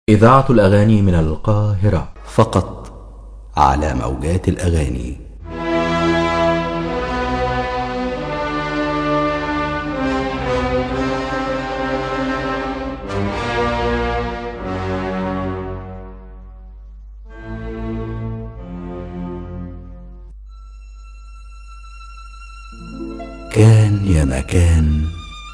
إذاعة الأغاني من القاهرة فقط على موجات الأغاني كان يا مكان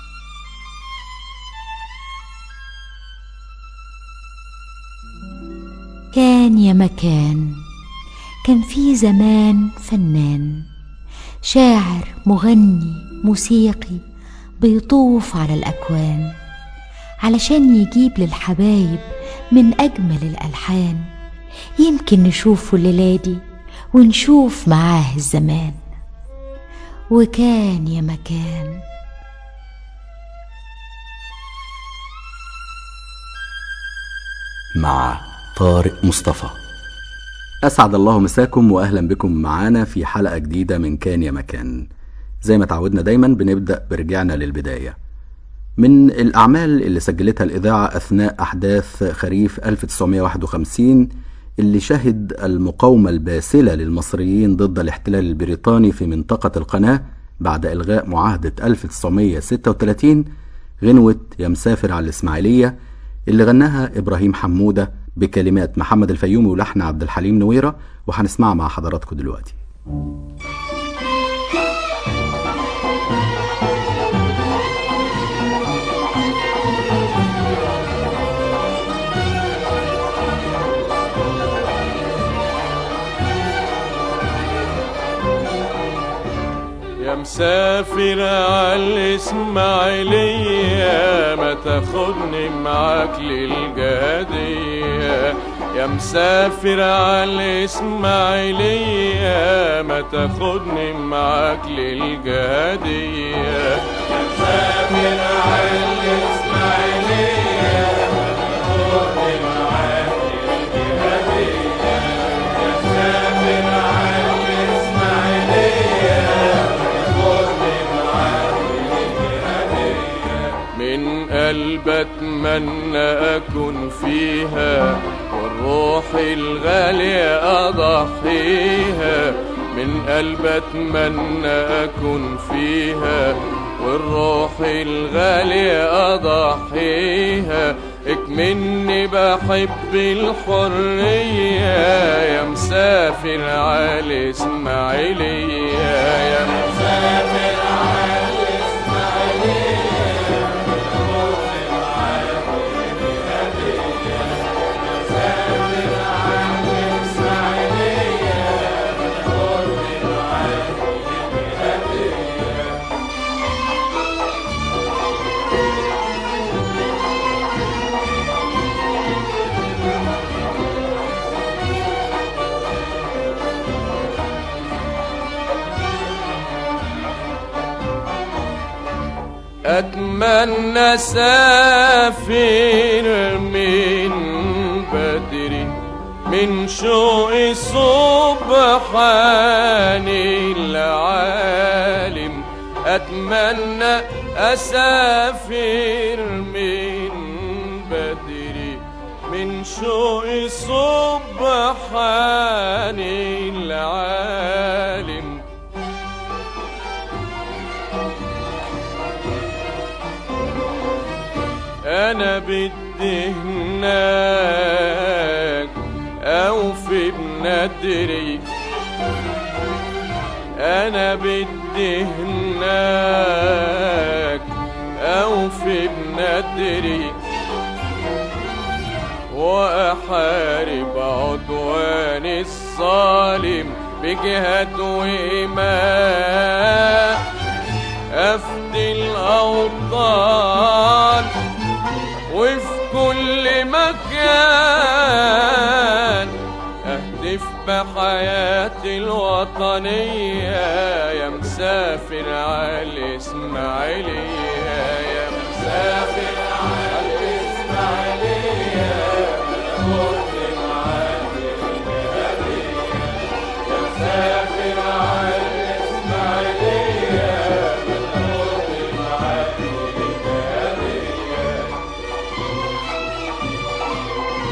كان يا مكان كان في زمان فنان شاعر مغني موسيقي بيطوف على الأكوان علشان يجيب للحبايب من أجمل الألحان يمكن نشوفه الليلة دي ونشوف معاه الزمان وكان يا مكان مع طارق مصطفى أسعد الله مساكم وأهلا بكم معانا في حلقة جديدة من كان يا مكان زي ما تعودنا دايما بنبدأ برجعنا للبداية من الأعمال اللي سجلتها الإذاعة أثناء أحداث خريف 1951 اللي شهد المقاومة الباسلة للمصريين ضد الاحتلال البريطاني في منطقة القناة بعد إلغاء معاهدة 1936 غنوة يا مسافر على الإسماعيلية اللي غناها إبراهيم حمودة بكلمات محمد الفيومي ولحن عبد الحليم نويرة وهنسمعها مع حضراتكم دلوقتي يا مسافر عالإسماعيلية ما تاخدني معاك للجهادية يا مسافر عالإسماعيلية ما تاخدني معاك للجهادية يا مسافر عالإسماعيلية من قلب اتمنى اكون فيها والروح الغالية اضحيها من قلب اتمنى اكون فيها والروح الغالية اضحيها اكمني بحب الحرية يا مسافر على اسماعيلية يا مسافر على أتمنى سافر من بدري من شوق سبحان العالم أتمنى أسافر من بدري من شوق سبحان العالم انا بدي هناك او في بندري انا بدي هناك او في بندري واحارب عدوان الظالم بجهاد وايمان افدي الاوطان وفي كل مكان اهدف بحياتي الوطنية يا مسافر على الإسماعيلية يا مسافر على الإسماعيلية خدني معاك الجهادية يا مسافر على الإسماعيلية خدني معاك الجهادية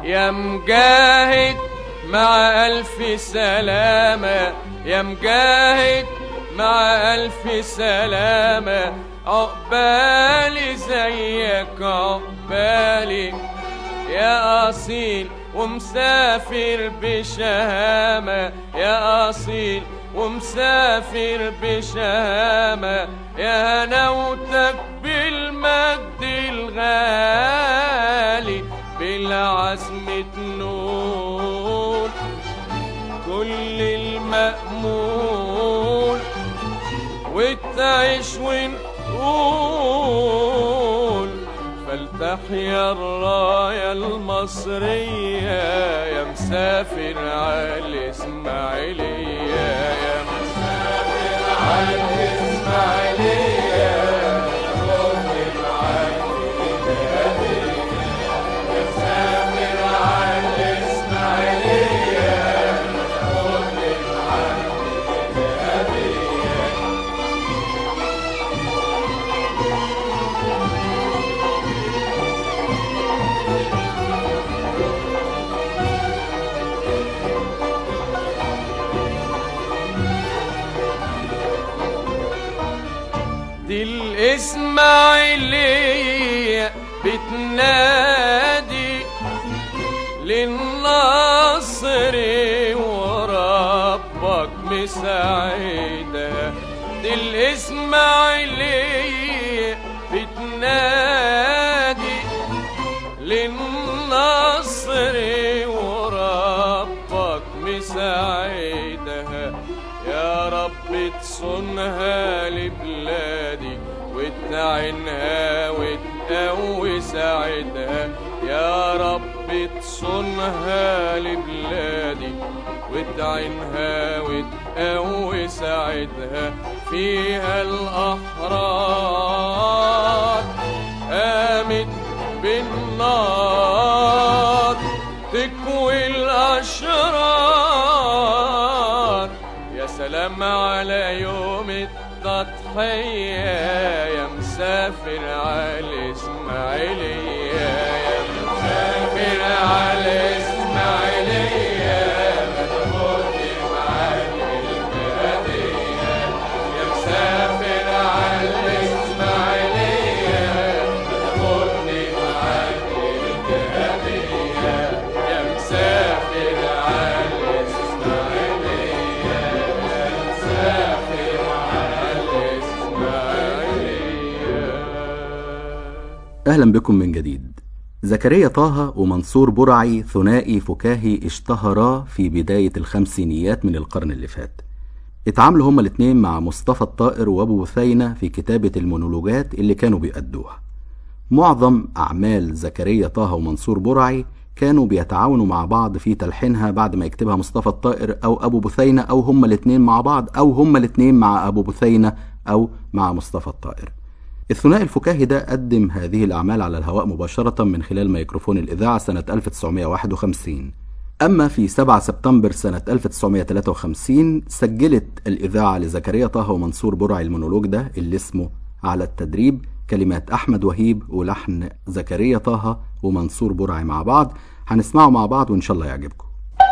يا مجاهد مع ألف سلامة يا مجاهد مع ألف سلامة عقبالي زيك عقبالي يا أصيل ومسافر بشهامة يا أصيل ومسافر بشهامة يا هنوتك بالمجد الغالي بالعزم تنول كل المأمول وتعيش ونقول فلتحيا الراية المصرية يا مسافر على الإسماعيلية يا مسافر على الإسماعيلية خد معاك الهدية يا مسافر على الإسماعيلية خد معاك الهدية دي الإسماعيلية بتنادي للنصر وربك مساعدها دي الإسماعيلية بتنادي للنصر وربك مساعدها يا رب تصونها لبلادي وتعينها وتقوي ساعدها يا رب تصونها لبلادي وتعينها وتقوي ساعدها فيها الأحرار قامت بالنار تكوي الأشرار يا سلام على يوم التضحية يا مسافر على الإسماعيلية يا مسافر على الإسماعيلية ما تاخد معاك الهدية يا مسافر على الإسماعيلية ما تاخدني معاك الهدية يا مسافر على الإسماعيلية يا مسافر على الإسماعيلية أهلا بكم من جديد زكريا طه ومنصور برعي ثنائي فكاهي اشتهرا في بداية الخمسينيات من القرن اللي فات اتعاملوا هما الاتنين مع مصطفى الطائر وابو بثينة في كتابة المونولوجات اللي كانوا بيأدوها معظم أعمال زكريا طه ومنصور برعي كانوا بيتعاونوا مع بعض في تلحينها بعد ما يكتبها مصطفى الطائر أو أبو بثينة أو هما الاتنين مع بعض أو هما الاتنين مع أبو بثينة أو مع مصطفى الطائر الثنائي الفكاهي ده قدم هذه الأعمال على الهواء مباشرة من خلال ميكروفون الإذاعة سنة 1951 أما في 7 سبتمبر سنة 1953 سجلت الإذاعة لزكريا طه ومنصور برعي المونولوج ده اللي اسمه على التدريب كلمات أحمد وهيب ولحن زكريا طه ومنصور برعي مع بعض هنسمعه مع بعض وإن شاء الله يعجبكم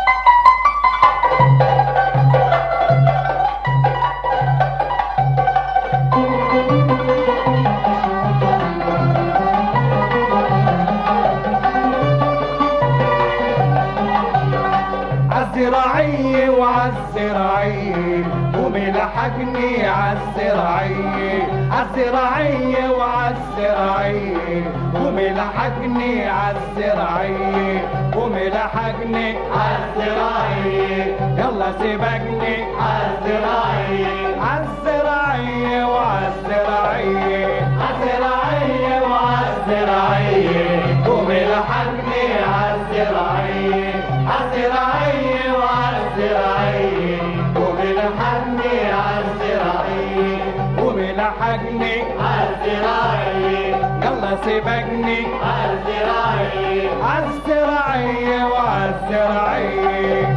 عالزراعية وعالزراعية وملحقني عالزراعية عالزراعية وعالزراعية وملحقني عالزراعية وملحقني عالزراعية يلا سيبقني عالزراعية عالزراعية وعالزراعية عالزراعية وعالزراعية وملحقني عالزراعية عالزراعية وعالزراعية وملحقني عالزراعية وملحقني عالزراعية يلا سيبقني عالزراعية عالزراعية وعالزراعية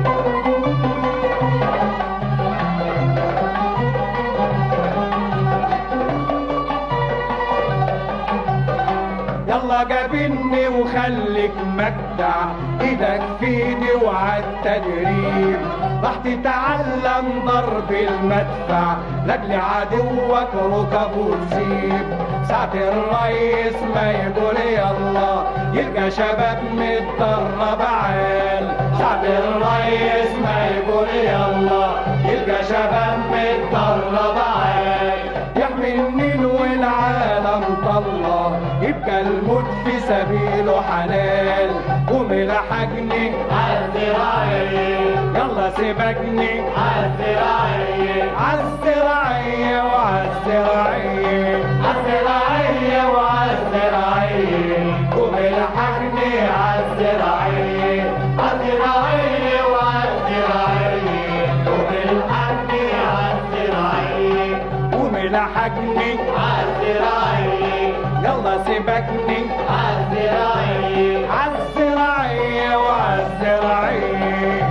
يلا قابلني وخلي عليك مجدع ايدك في ايدي وعالتدريب راح تتعلم ضرب المدفع لاجل عدوك ركب وتسيب ساعة الريس ما يقول يلا يلقى شباب متدرب عال ساعة الريس ما يقول يلا يلقى شباب متدرب عال يحمي النيل والعالم طلع يبقى الموت في سبيله حلال قوم الحقني عالزراعية يلا سيبكني عالزراعية عالزراعية وعالزراعية عالزراعية وعالزراعية قوم الحقني عالزراعية عالزراعية وعالزراعية قوم الحقني عالزراعية قوم الحقني عالزراعية يلا سيبكني عالزراعية عالزراعية وعالزراعية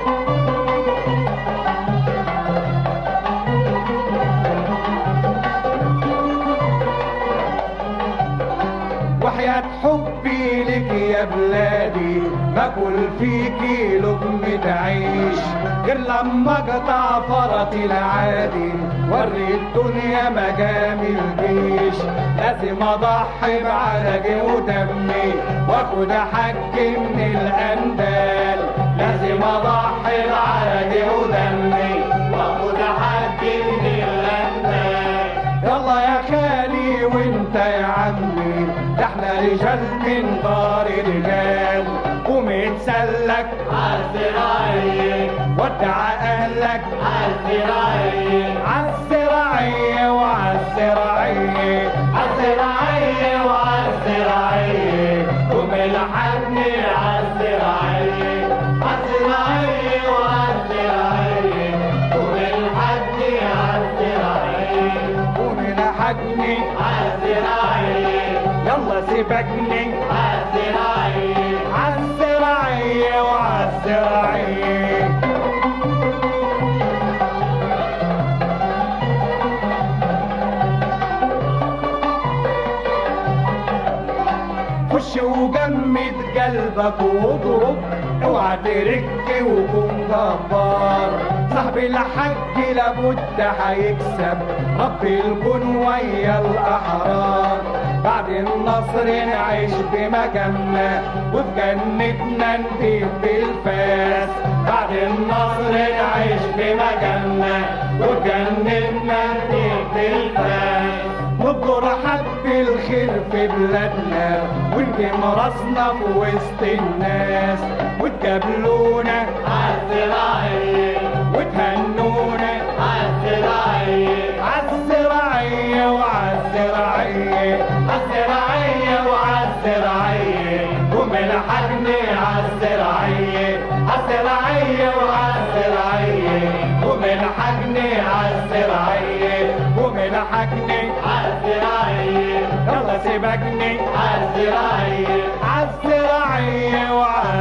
وحياة حبي لك يا بلادي باكل فيكي لقمة عيش غير لما اقطع فرطي العادي وري الدنيا مقام الجيش لازم اضحي بعرقي ودمي واخد حقي من الاندال لازم اضحي بعرقي ودمي واخد حقي من الاندال يلا يا خالي وانت يا عمي ده احنا رجال من دار رجال قوم اتسلك عالزراعية ودع اهلك عالزراعية عالزراعية وعالزراعية عالزراعية وعالزراعية قوم الحقني عالزراعية عالزراعية وعالزراعية قوم الحقني عالزراعية قوم الحقني عالزراعية يلا سيبكني عالزراعية عالزراعية وعالزراعية خش وجمد قلبك واضرب اوعى ترك وكون جبار صاحب الحج لابد هيكسب رب الكون ويا الاحرار بعد النصر نعيش بمجامنا وفي جنتنا نضيف بالفاس بعد النصر نعيش بمجامنا وفي جنتنا نضيف بالفاس نبدر حب الخير في بلادنا ونجم راسنا في وسط الناس وتقابلونا عالزراعية وتهنونا عالزراعية عالزراعية وعالزراعية عالزراعية وعالزراعية قوم الحقني عالزراعية عالزراعية وعالزراعية قوم الحقني عالزراعية قوم الحقني عالزراعية يلا سيبكني عالزراعية عالزراعية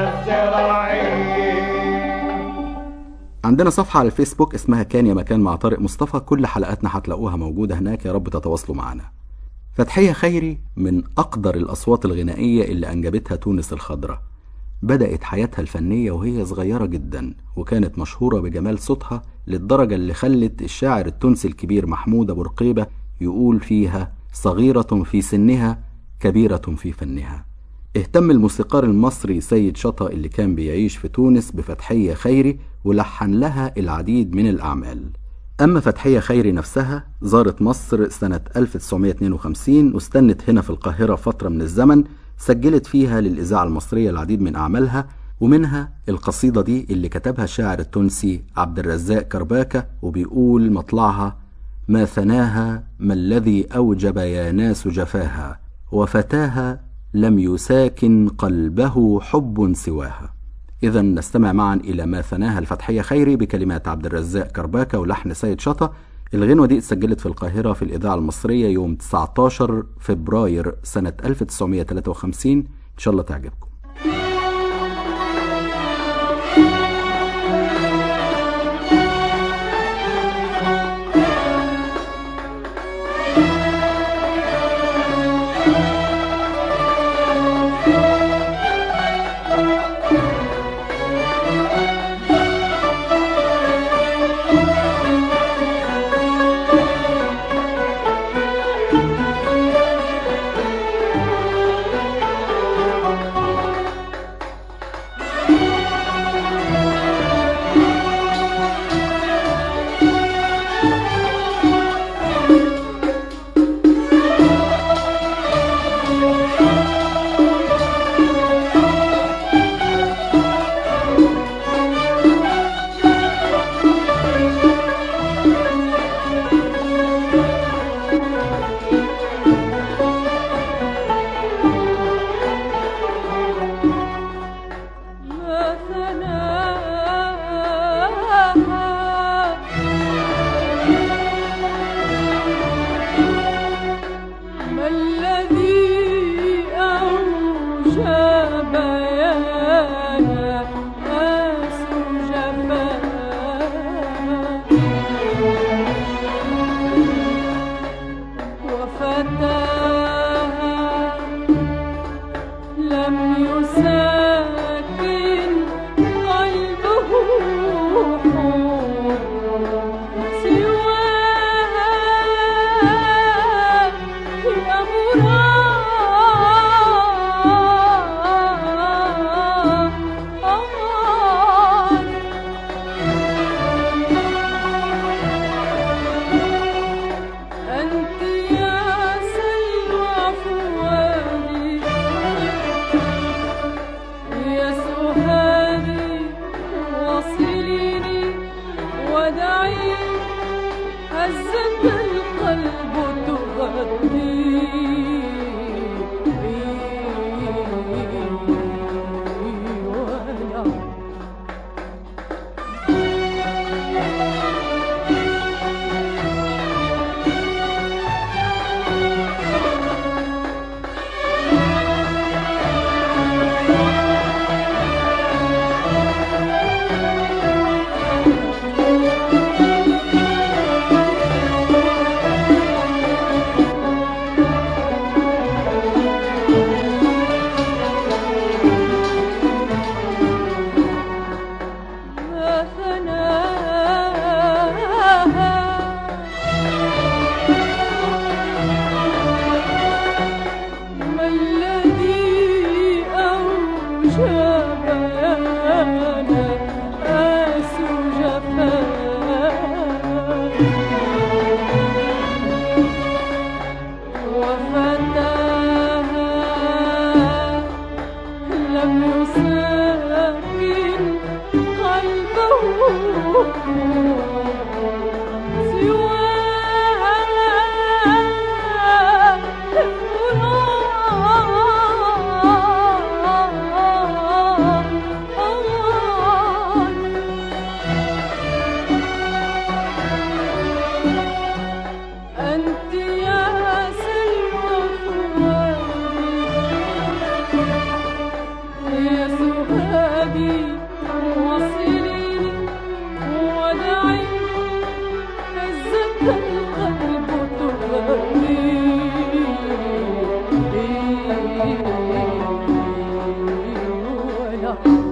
وعالزراعية عندنا صفحة على الفيسبوك اسمها كان يا مكان مع طارق مصطفى كل حلقاتنا هتلاقوها موجودة هناك يا رب تتواصلوا معنا فتحية خيري من أقدر الأصوات الغنائية اللي أنجبتها تونس الخضراء بدأت حياتها الفنية وهي صغيرة جدا وكانت مشهورة بجمال صوتها للدرجة اللي خلت الشاعر التونسي الكبير محمود أبو رقيبة يقول فيها صغيرة في سنها كبيرة في فنها اهتم الموسيقار المصري سيد شطا اللي كان بيعيش في تونس بفتحية خيري ولحن لها العديد من الأعمال أما فتحية خيري نفسها زارت مصر سنة 1952 واستنت هنا في القاهرة فترة من الزمن سجلت فيها للإذاعة المصرية العديد من أعمالها ومنها القصيدة دي اللي كتبها الشاعر التونسي عبد الرزاق كرباكة وبيقول مطلعها ما ثناها ما الذي أوجب يا ناس جفاها وفتاها لم يساكن قلبه حب سواها إذا نستمع معا إلى ما ثناها الفتحية خيري بكلمات عبد الرزاق كرباكة ولحن سيد شطة الغنوة دي اتسجلت في القاهرة في الإذاعة المصرية يوم 19 فبراير سنة 1953 إن شاء الله تعجبكم ما الذي أوجى بيانا ناس وفتاها لم يساكن قلبه حور سواها يا مراد أنت يا سلوى فؤادي يا سهادي واصليني ودعي هزت القلب تغني وأنا ما ثناها ما الذي أوجى بيانا آس وفتاها لم يساكن قلبه سواها أنت يا سلوى فؤادي يا سهادي وصليني ودعي هزت القلب تغني ولا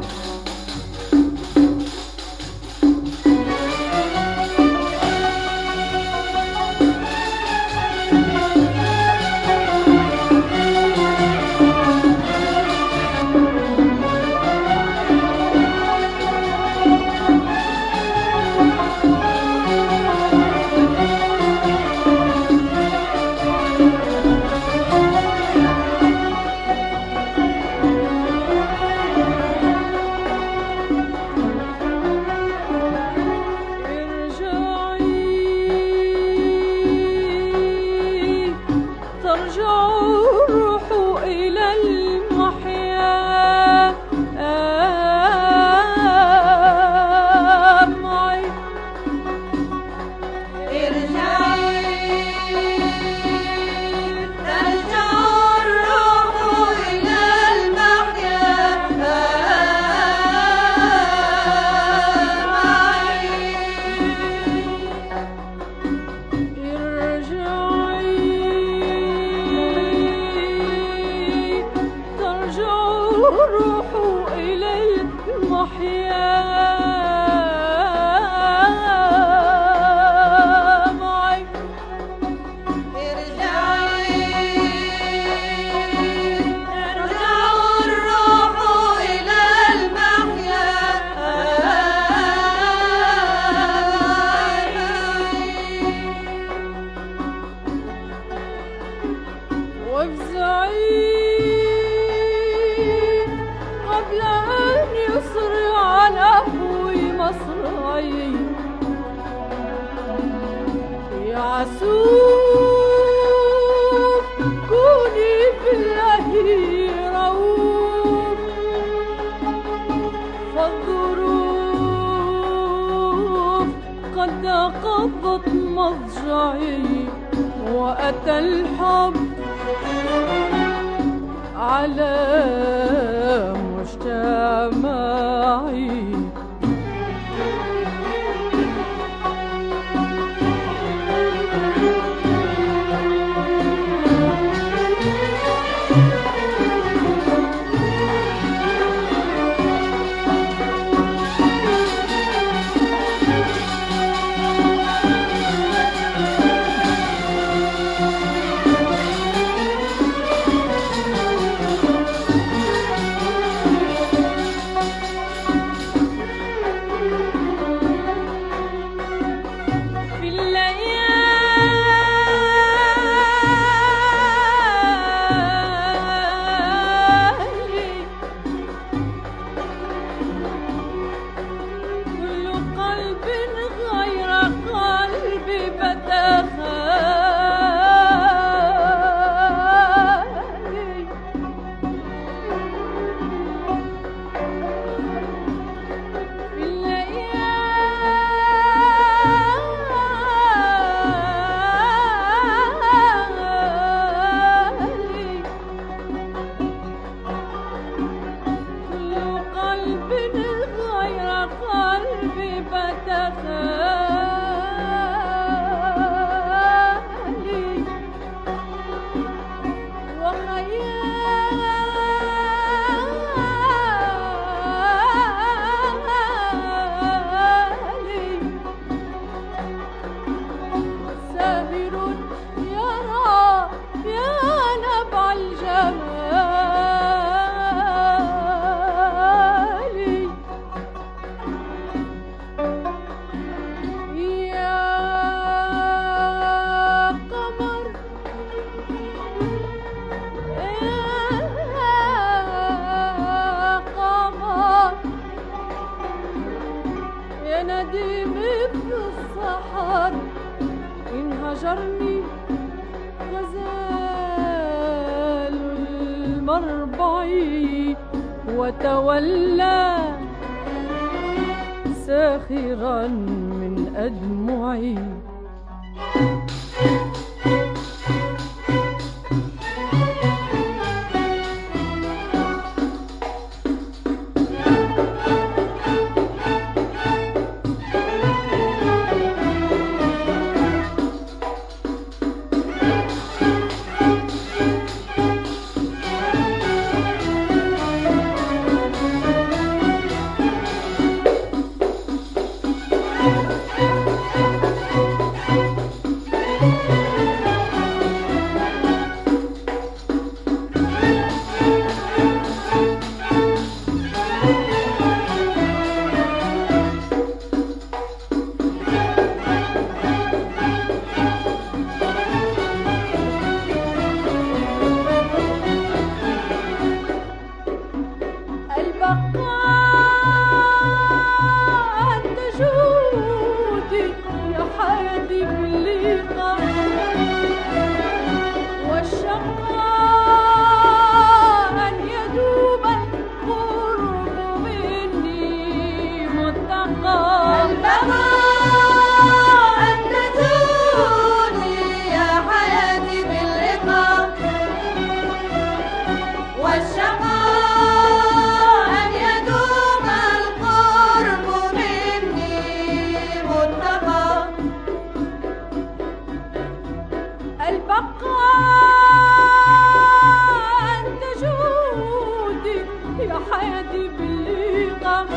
ارجعي ترجع الروح إلى المحيا معي ارجعي ترجع الروح إلى المحيا معي وافزعي قبل أن يسرع فالظروف قد قضت مضجعي وأتى الحب على مجتمعي في الليالي كل قلب غير قلبي بدا خالي في الليالي كل قلب غير قلبي بدا خالي وخيالي ساهر يرى يا نبع الجمال يا قمر يا قمر يا نديم في الصحر إن هجرني غزال المربع وتولى ساخرا من أدمعي البقاء أنت جودي يا حياتي باللقاء والشقاء أن يدوم القرب مني متقى البقاء أنت جودي يا حياتي باللقاء والشقاء أن يدوم القرب مني متقى البقاء أنت جودي يا حياتي باللقاء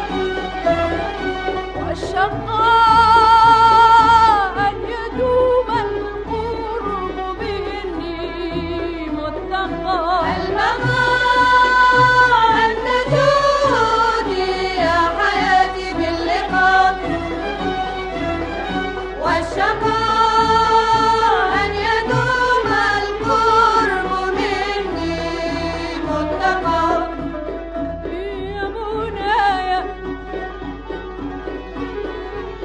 والشقاء أن يدوم القرب مني متقى البقاء أنت جودي يا حياتي باللقاء والشقاء أن يدوم القرب مني متقى يا منايا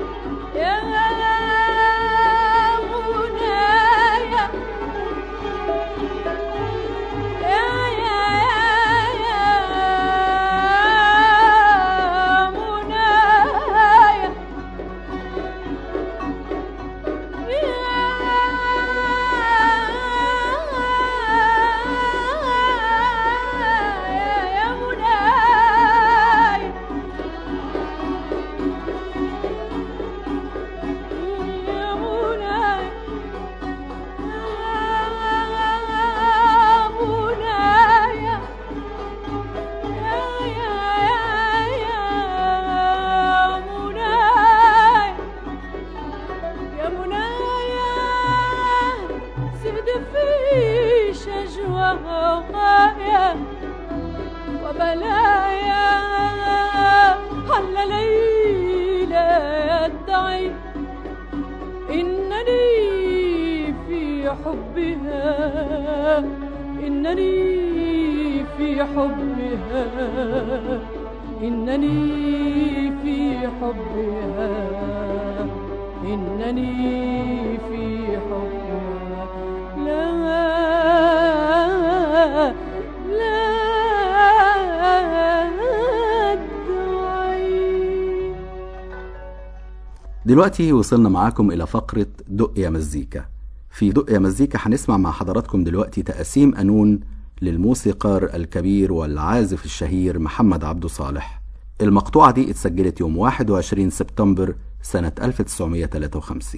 حبها إنني في حبها إنني في حبها إنني في حبها لا لا أدعي دلوقتي وصلنا معاكم إلى فقرة دق يا مزيكا في دق يا مزيكا هنسمع مع حضراتكم دلوقتي تقاسيم قانون للموسيقار الكبير والعازف الشهير محمد عبده صالح المقطوعة دي اتسجلت يوم 21 سبتمبر سنة 1953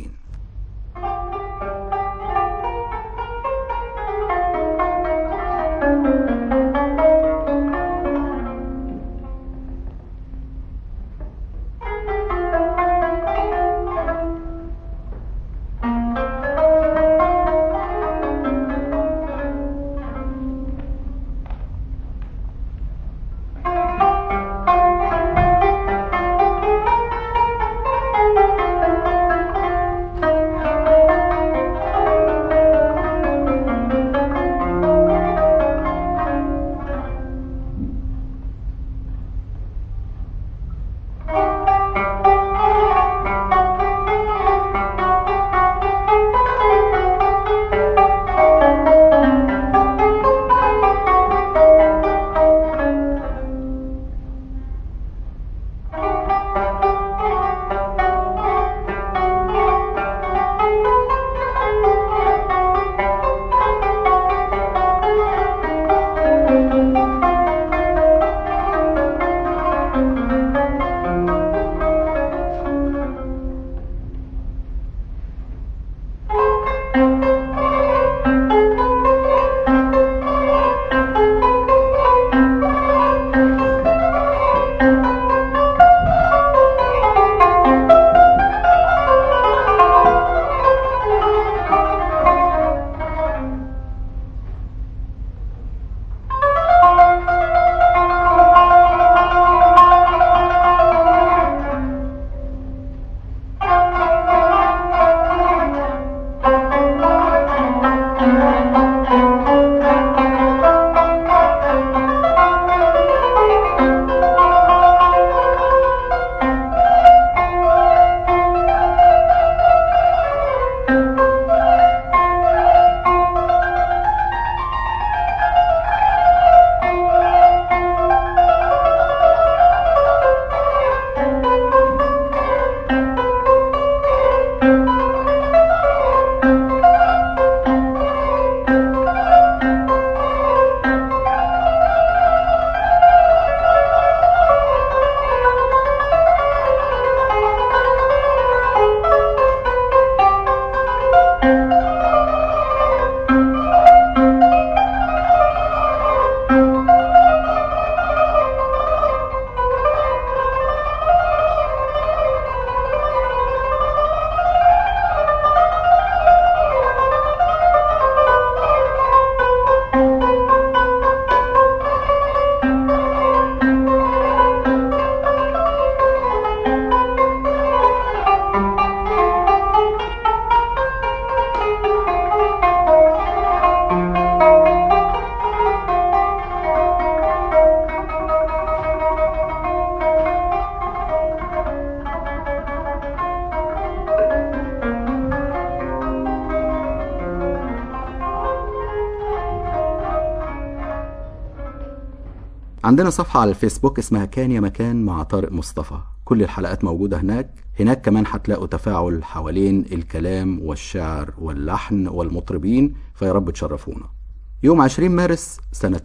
عندنا صفحة على الفيسبوك اسمها كان يا مكان مع طارق مصطفى كل الحلقات موجودة هناك هناك كمان هتلاقوا تفاعل حوالين الكلام والشعر واللحن والمطربين فيا رب تشرفونا يوم 20 مارس سنة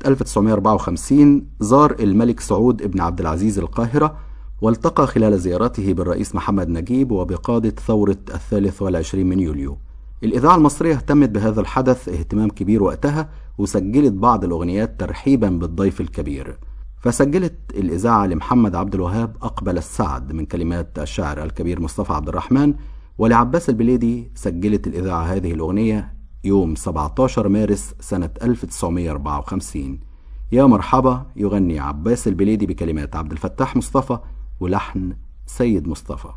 1954 زار الملك سعود ابن عبد العزيز القاهرة والتقى خلال زيارته بالرئيس محمد نجيب وبقادة ثورة الثالث والعشرين من يوليو الإذاعة المصرية اهتمت بهذا الحدث اهتمام كبير وقتها وسجلت بعض الأغنيات ترحيبا بالضيف الكبير فسجلت الإذاعة لمحمد عبد الوهاب أقبل السعد من كلمات الشاعر الكبير مصطفى عبد الرحمن ولعباس البليدي سجلت الإذاعة هذه الأغنية يوم 17 مارس سنة 1954 يا مرحبا يغني عباس البليدي بكلمات عبد الفتاح مصطفى ولحن سيد مصطفى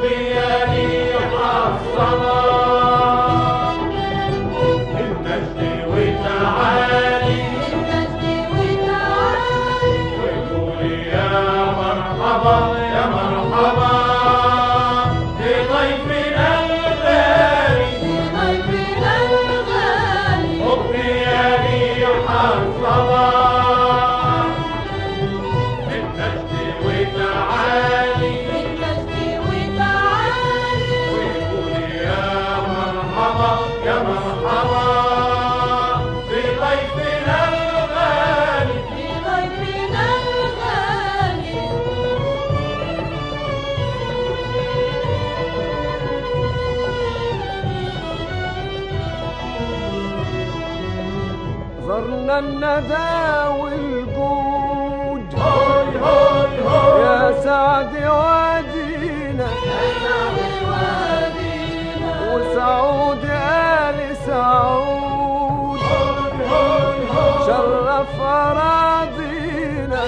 وبياني حصنا المجد وتعالي وقولي يا مرحبا يا مرحبا بضيفنا الغالي وبياني حصنا المجد وتعالي وقولي يا مرحبا يا مرحبا بضيفنا الغالي زرنا الندى والجود هوي هوي هوي يا سعد وادينا وسعود آل سعود شرف أراضينا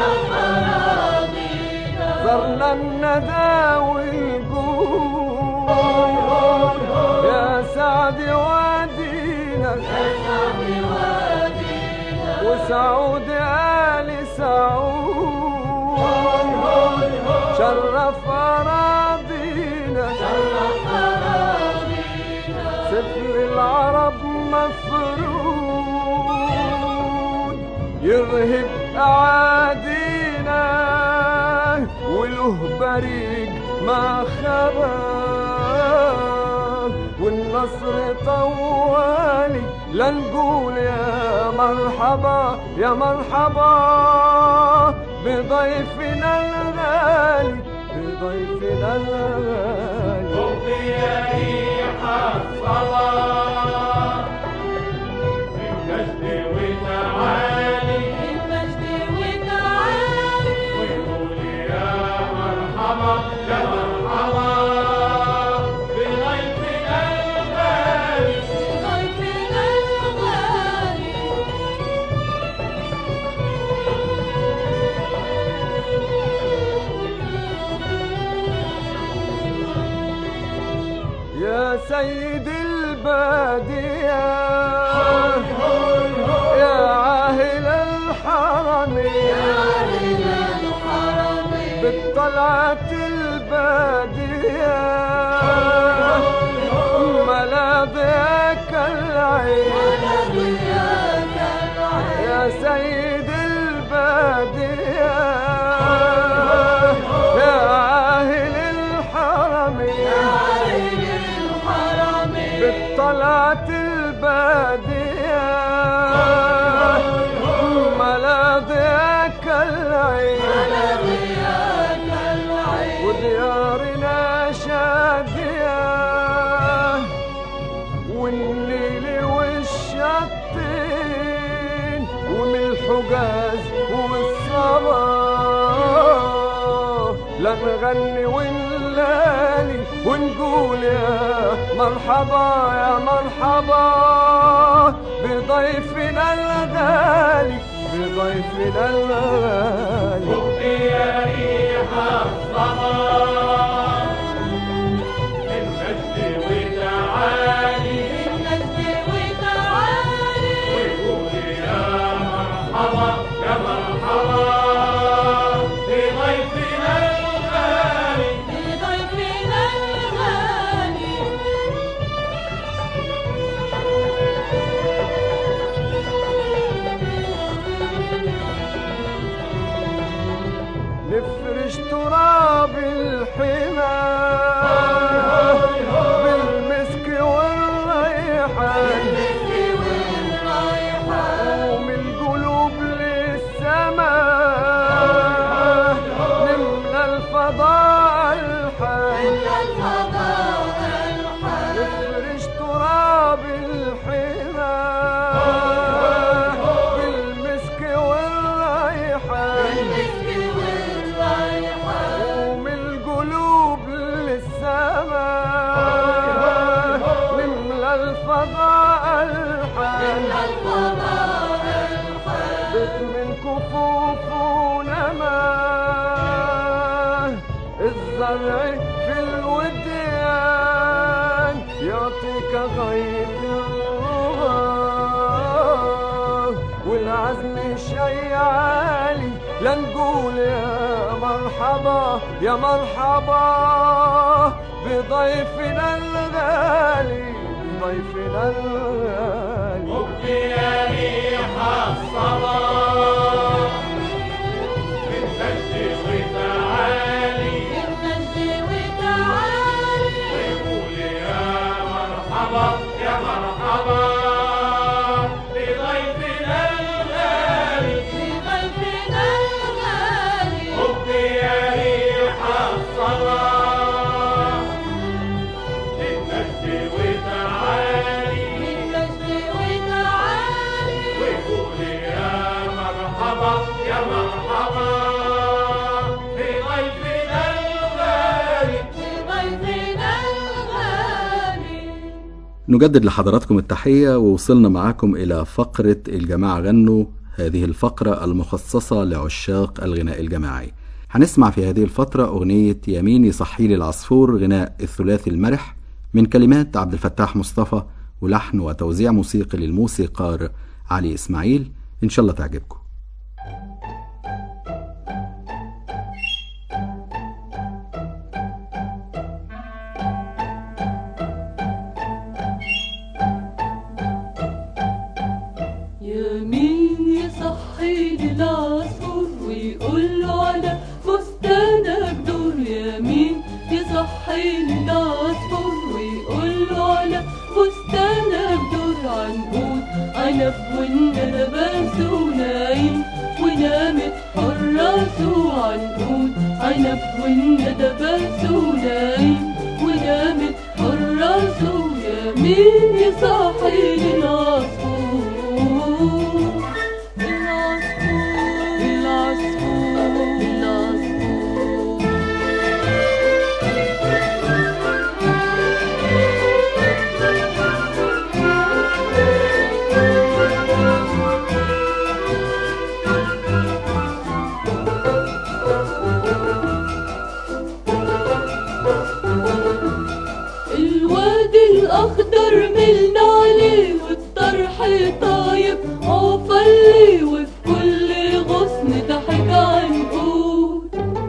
زرنا الندى والجود يا سعد وادينا وسعود آل سعود شرف أراضينا سفر العرب مفرود يرهب أعادينا وله بريق ما خبا والنصر طوالي لنقول يا مرحبا يا مرحبا بضيفنا الغالي بضيفنا الغالي وبياني حصلا المجد وتعالي وقولي يا مرحبا يا مرحبا بضيفنا الغالي يا سيد البادية يا عاهل الحرم بالطلعة البادية ملاذك العين يا سيد البادية يا عاهل الحرم بالطلعة البادية ملاذك العين وديارنا شادية والنيل والشطين ومن الحجاز والصبا لا نغني ونلالي ونقول يا مرحبا يا مرحبا بضيفنا الغالي بضيفنا الغالي وبياني حصلا المجد وتعالي وقولي يا مرحبا يا مرحبا بضيفنا الغالي نفرش تراب الحمى الزرع في الوديان يعطيك غيث الرغاه والعزم شي عالي لنقول يا مرحبا يا مرحبا بضيفنا الغالي بضيفنا الغالي وفي ريح الصباح من نجد وتعالي النجد وتعالي ويقول يا مرحبا يا مرحبا بضيفنا الغالي بضيفنا الغالي وفي ريح الصباح من نجد وتعالي النجد وتعالي ويقول يا مرحبا يا مرحبا بضيفنا الغالي بضيفنا الغالي نجدد لحضراتكم التحية ووصلنا معاكم إلى فقرة الجماعة غنوا هذه الفقرة المخصصة لعشاق الغناء الجماعي هنسمع في هذه الفترة أغنية يمين يصحي لي العصفور غناء الثلاثي المرح من كلمات عبد الفتاح مصطفى ولحن وتوزيع موسيقي للموسيقار علي إسماعيل إن شاء الله تعجبكم يمين يصحي لي العصفور ويقول له على فستانك دور يمين يصحي لي العصفور ويقول له على فستانك دور عنقود عنب والنبات ونايم ونامت حراسه عنقود عنب والندبات ونايم ونامت حراسه يمين يصحي لي العصفور العصفور العصفور العصفور الوادي الأخضر ملنا عليه والطرح طايب عفلي وفي كل غصن ضحك عنقود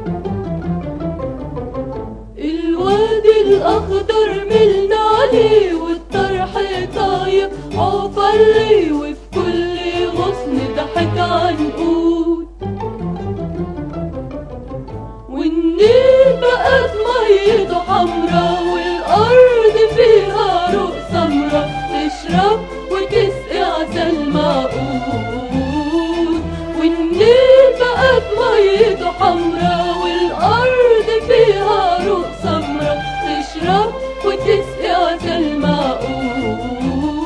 الوادي الأخضر ملنا عليه والطرح طايب عفلي وفي كل غصن ضحك عنقود والنيل بقت ميته حمرا والأرض فيها روق سمرا تشرب وتسقي عسل معقول والنيل بقت ميته حمرا والأرض فيها روق سمرا تشرب وتسقي عسل معقول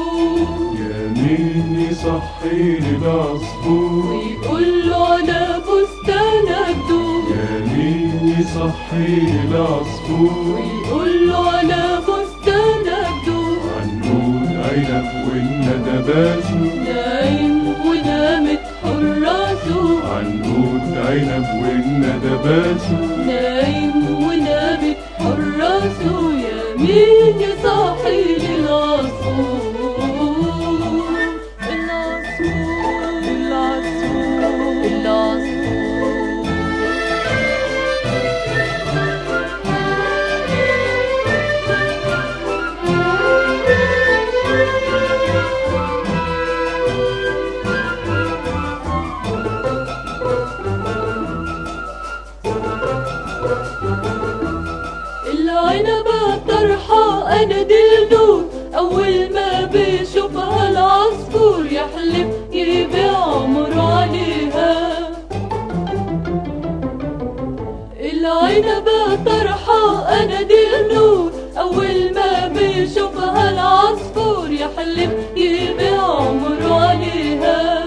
يمين يصحي لي العصفور ويقول له على فستانك دوب يمين يصحي لي العصفور ويقول له على فستانك دوب عنقود عنب والندبات نايم ونامت حراسه عنقود عنب والندبات نايم ونامت حراسه يمين يصحي للعصفور العصفور العصفور العصفور العنبة طرحة أنا دلدول أول ما بيشوفها العصفور يحلف يبيع عمره عليها العنبة طرحة أنا دلدول أول ما بيشوفها العصفور يحلف يبيع عمره عليها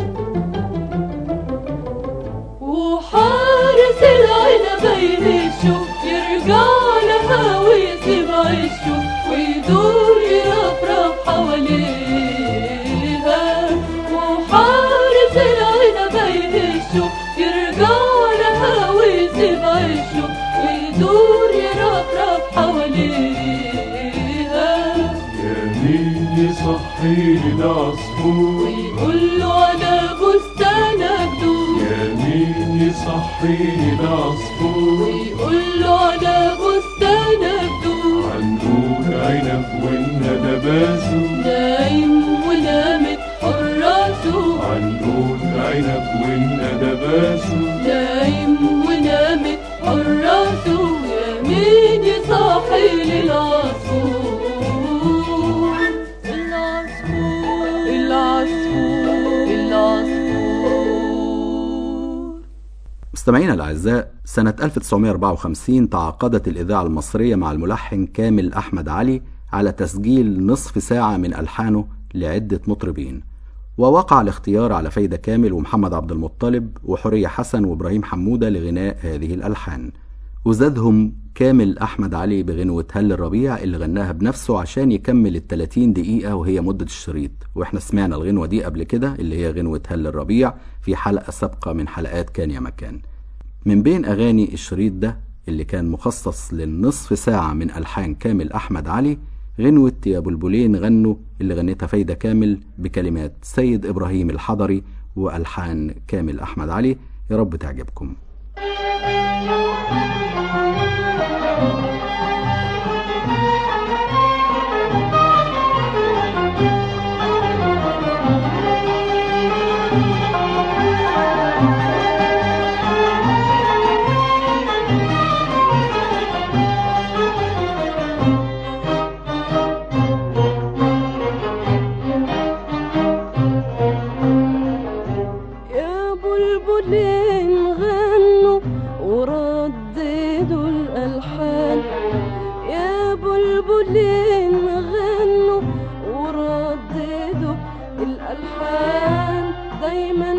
وحارس العنبة يهشه يرجع لها ويسيب عشه ويدور يرفرف حواليها وحارس العنبة يهشه يرجع لها ويسيب عشه ويدور صحيني العصفور ويقول له أنا بستانك دوب يا مين يصحيني العصفور ويقول له أنا بستانك دوب عنقود عنب والندى باسو نايم ونامت حراسه عنقود عنب والندى باسو نايم ونامت حراسه يا مين يصحي للعصفور العصفور العصفور العصفور مستمعينا الأعزاء سنة 1954 تعاقدت الإذاعة المصرية مع الملحن كامل أحمد علي على تسجيل نصف ساعة من ألحانه لعدة مطربين ووقع الاختيار على فايدة كامل ومحمد عبد المطلب وحورية حسن وإبراهيم حمودة لغناء هذه الألحان وزادهم كامل أحمد علي بغنوة هل الربيع اللي غناها بنفسه عشان يكمل ال 30 دقيقة وهي مدة الشريط واحنا سمعنا الغنوة دي قبل كده اللي هي غنوة هل الربيع في حلقة سابقة من حلقات كان يا مكان من بين أغاني الشريط ده اللي كان مخصص للنصف ساعة من ألحان كامل أحمد علي غنوة يا بلبلين غنوا اللي غنتها فايدة كامل بكلمات سيد إبراهيم الحضري وألحان كامل أحمد علي يا رب تعجبكم يا بلبلين غنوا ورددوا الألحان يا بلبلين غنوا ورددوا الألحان دايما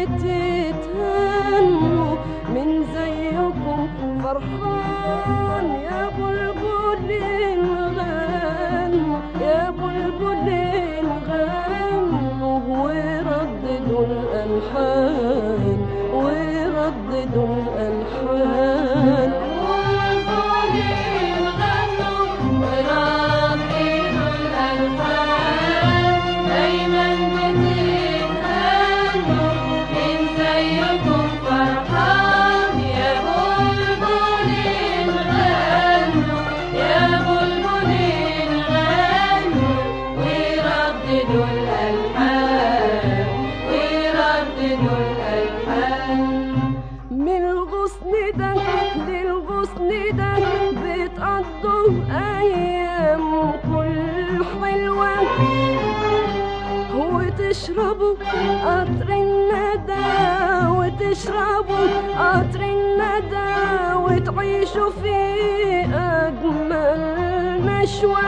بتتهنوا من زيكم فرحان يا بلبلين غنوا يا بلبلين غنوا ورددوا الألحان ورددوا الألحان والبولين غنوا ورددوا الألحان دايما بتتهنوا من زيكم فرحان يا بلبلين غنوا يا بلبلين غنوا ورددوا الألحان ورددوا الألحان من الغصن ده للغصن ده بتقضوا أيام كل حلوة وتشربوا قطر الندى وتشربوا قطر الندى وتعيشوا في أجمل نشوة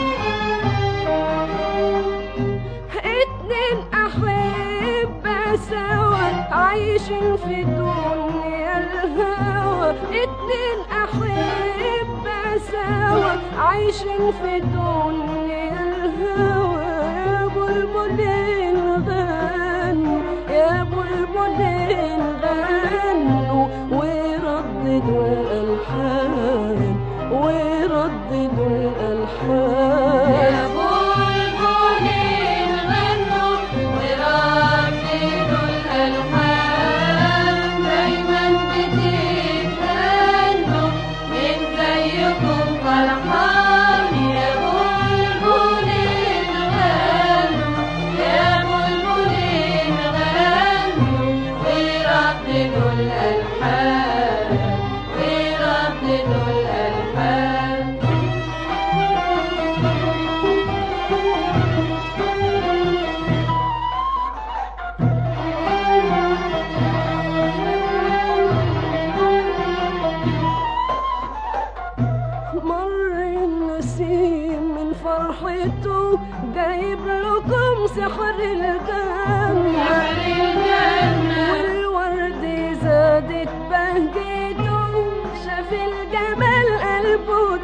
اتنين أحبة سوا عايشين في دنيا الهوى اتنين أحبة سوا عايشين في دنيا الهوى يا بلبلين غنوا يا بلبلين غنوا ورددوا الألحان ورددوا الألحان يا بلبلين غنوا ورددوا الألحان دايما بتتهنوا من زيكم فرحان يا بلبلين غنوا يا بلبلين غنوا ورددوا الألحان ورددوا الألحان مر النسيم من فرحته جايب لكم سحر الجنة والورد زادت بهجته شاف الجمال قلبه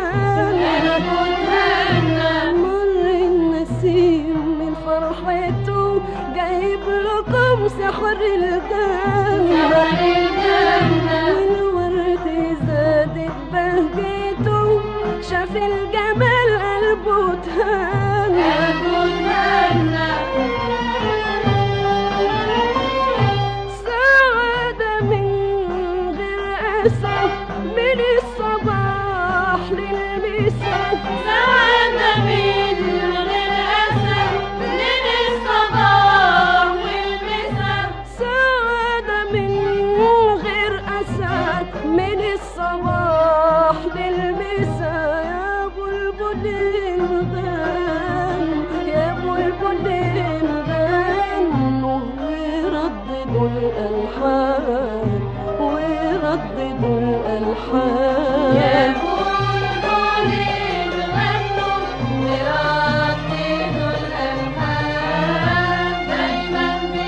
تهنى مر النسيم من فرحته جايب لكم سحر الجنة والورد زادت بهجته شاف الجمال قلبه تهنى الميسان سعادة من غير أسى من الصباح والمساء سعادة من غير أسى من الصباح للمساء يا بلبلين غن يا بلبلين غنوا ورددوا الألحان ورددوا الألحان يا بلبلين غنوا ورددوا الألحان دايما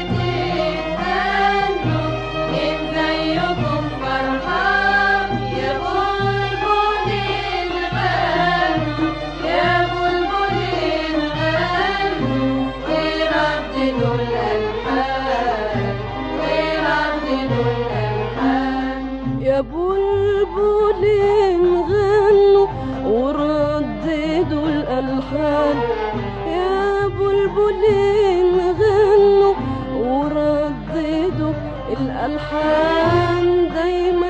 بتتهنوا إن زيكم فرحان يا بلبلين غنوا يا بلبلين غنوا ورددوا الألحان ورددوا الألحان يا بلبلين غنوا ورددوا الألحان يا بلبلين غنوا ورددوا الألحان دايما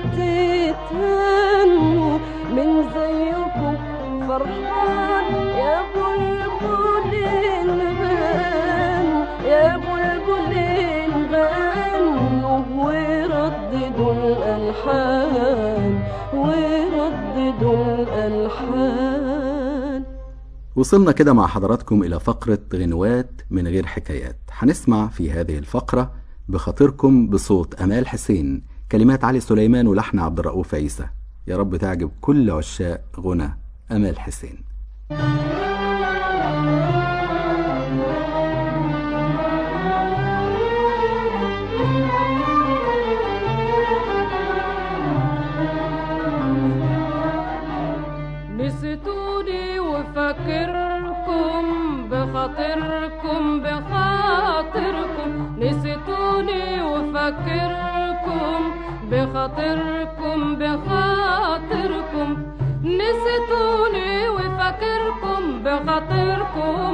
بتتهنوا من زيكم فرحان يا بلبلين غنوا يا بلبلين غنوا ورددوا الألحان ورددوا الألحان وصلنا كده مع حضراتكم إلى فقرة غنوات من غير حكايات هنسمع في هذه الفقرة بخاطركم بصوت أمال حسين كلمات علي سليمان ولحن عبد الرؤوف عيسى يا رب تعجب كل عشاق غنى أمال حسين نسيتوني وفاكركم بخاطركم بخاطركم نسيتوني وفاكركم بخاطركم بخاطركم نسيتوني وفاكركم بخاطركم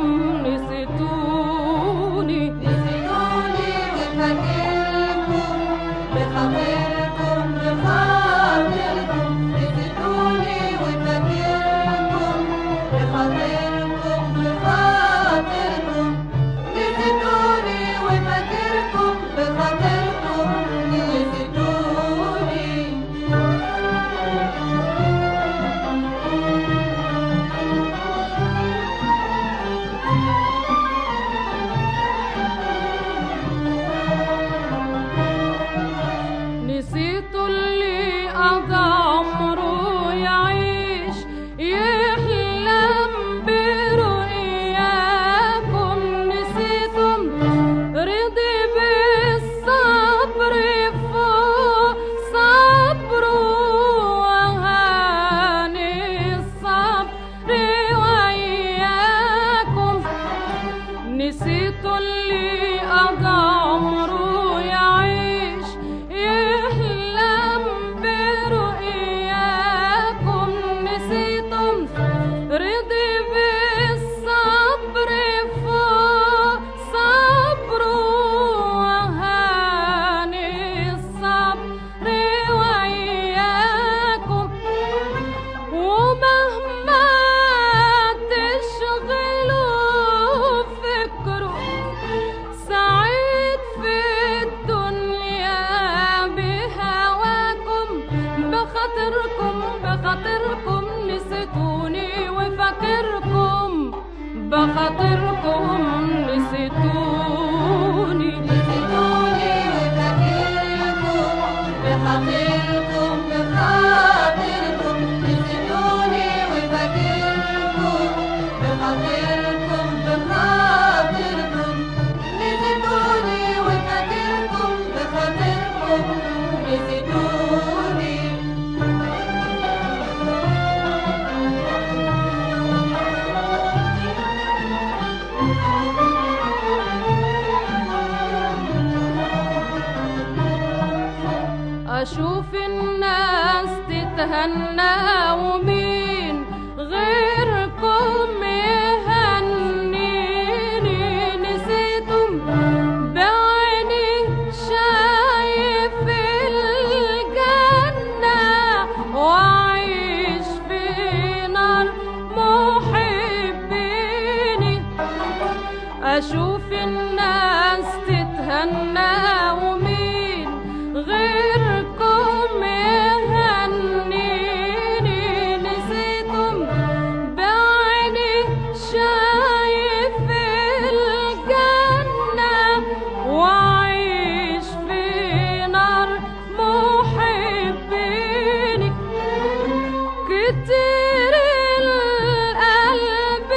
نسيتوني نسيتوني وفاكركم بخاطركم بخاطركم نسيتوني وفاكركم بخاطركم بخاطركم نسيتوني وفاكركم بخاطركم نسيتوني نسيتوا اللي قضى عمره يعيش يحلم برؤياكم نسيتم رضي بالصبر فوق صبره وهاني الصبر وياكم نسيتوا اللي قضى عمره يعيش يحلم برؤياكم نسيتم رضي بالصبر فوق صبره وهاني الصبر وياكم ومهما تشغلوا فكره سعيد في الدنيا بهواكم بخاطركم بخاطركم نسيتوني وفاكركم بخاطركم نسيتوني نسيتوني وفاكركم بخاطركم بخاطركم نسيتوني وفاكركم بخاطركم بخاطركم نسيتوني وفاكركم بخاطركم نسيتوني أشوف الناس تتهنى ومين غيركم يهنيني نسيتم بعيني شايف الجنة وعيش في كتير القلب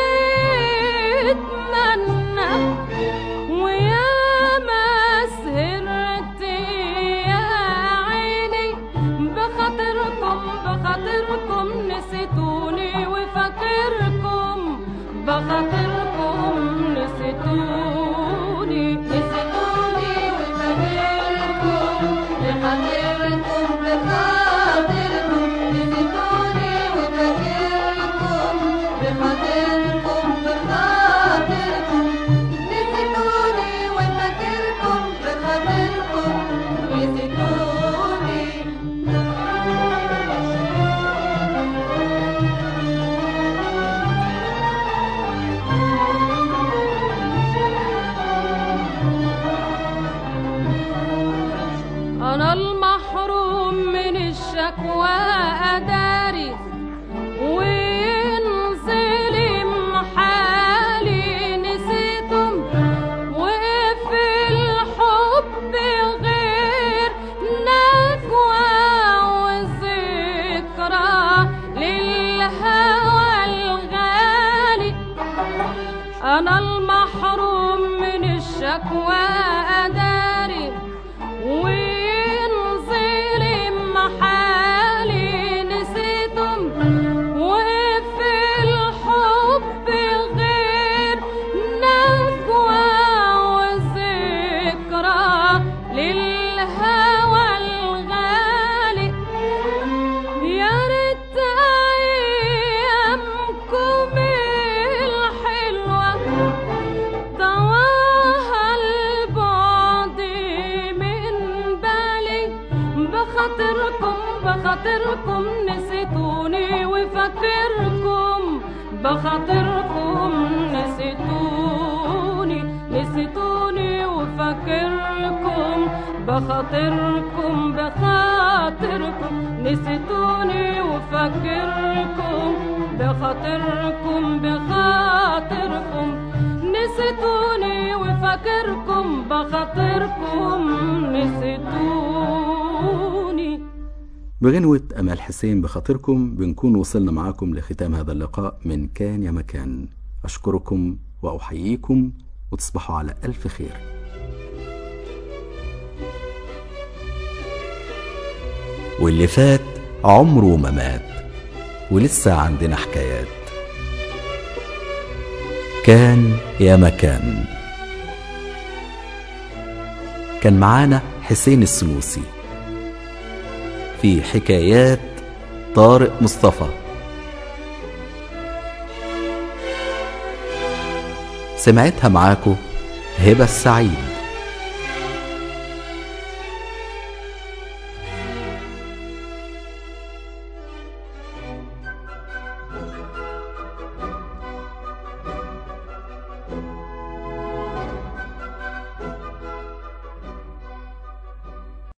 يتمنى ويا ما سهرت يا عيني بخاطركم بخاطركم نسيتوني وفاكركم بخاطركم نسيتوني نسيتوني وفاكركم بخاطركم بخاطركم نسيتوني وفاكركم بخاطركم بخاطركم نسيتوني وفاكركم بخاطركم نسيتوني أنا المحروم من الشكوى أداري وينظلم حالي نسيتم وفي الحب غير نجوى وذكرى للهوى الغالي أنا المحروم من الشكوى أداري وينظلم حالي نسيتم وفي الحب غير نجوى وذكرى للهوى الغالي يا ريت ايامكم الحلوه دواها البعد من بالي بخاطركم بخاطركم نسيتوني وفاكركم بخاطركم نسيتوني نسيتوني وفاكركم بخاطركم بخاطركم نسيتوني وفاكركم بخاطركم بخاطركم نسيتوني وفاكركم بخاطركم نسيتوني بغنوة أمال حسين بخاطركم بنكون وصلنا معاكم لختام هذا اللقاء من كان يا مكان أشكركم وأحييكم وتصبحوا على ألف خير واللي فات عمره ما مات ولسه عندنا حكايات كان يا مكان كان معانا حسين السنوسي في حكايات طارق مصطفى سمعتها معاكو هبة السعيد